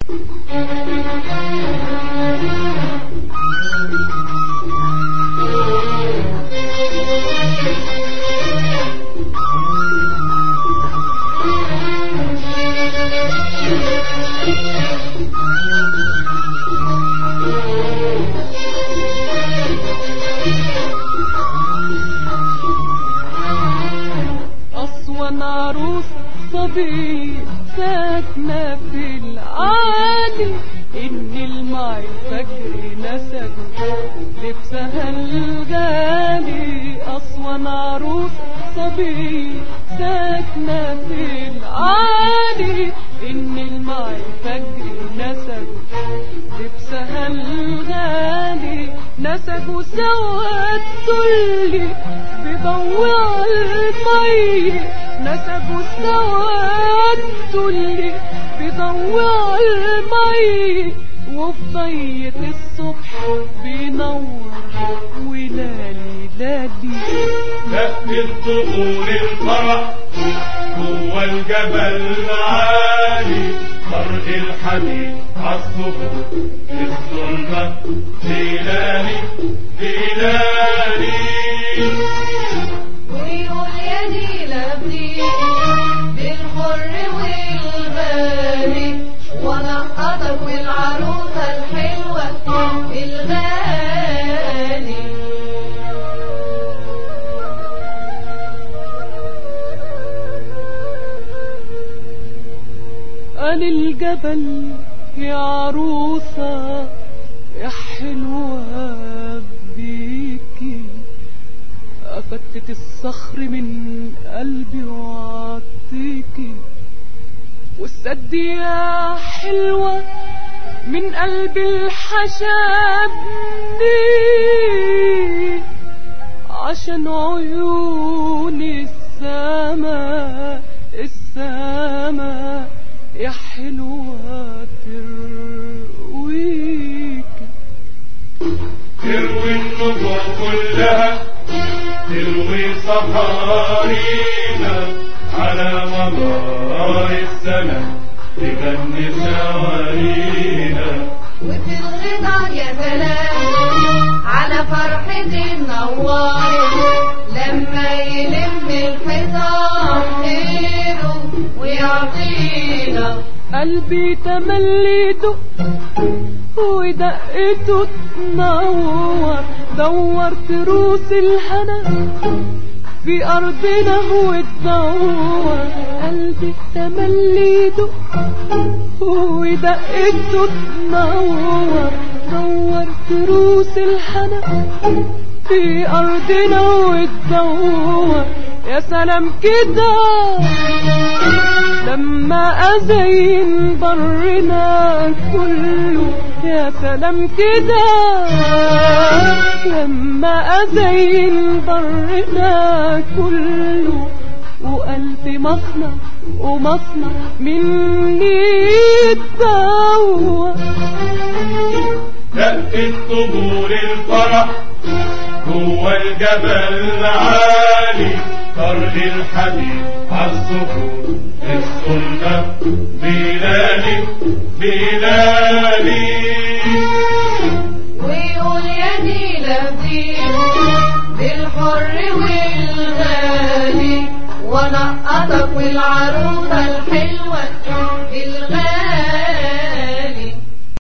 أسوان عروس صبي ساكنة في العالي إن الماء الفجر نسج لبسها الغالي أسوان عروس صبي ساكنة في العالي إن الماء الفجر نسج لبسها الغالي نسجوا سوا التل بضوع المي نسجوا سوا التل بضوع المي وفي ضية الصبح بينور ولالي لالي تأتي الطبول الفرح جوه الجبل عالي طرق الحديد عالصخور الظلمة بلالي بلالي ويقول يا دي لبدي بالحر والغالي ونقطك والعروسة الحلوة الغالي قال الجبل يا عروسة يا حلوة بيكي أفتت الصخر من قلبي وعطيكي والسد يا حلوة من قلب الحشابني عشان عيون السما السما يا حلوة ترويك تروي النجوم كلها تروي صحارينا على مدار السنة تغني سوارينا وفي الخضار يا سلام على فرحة النوار لما يلم الحصان خيره ويعطينا قلبي تملي دق ودقته تنور دورت روس الهنا في أرضنا وتدور قلبي تملي دق ودقته تنور دورت روس الهنا في أرضنا وتدور يا سلام كده لما أزين برنا كله يا سلام كده لما أزين برنا كله وقلبي مصنع ومصنع مني يتدور تأتي الطبول الفرح جوه الجبل عالي طرق الحديد عالصخور السلطة بلالي بلالي ويقول يا دي لبدي بالحر والغالي ونقطك والعروسة الحلوة الغالي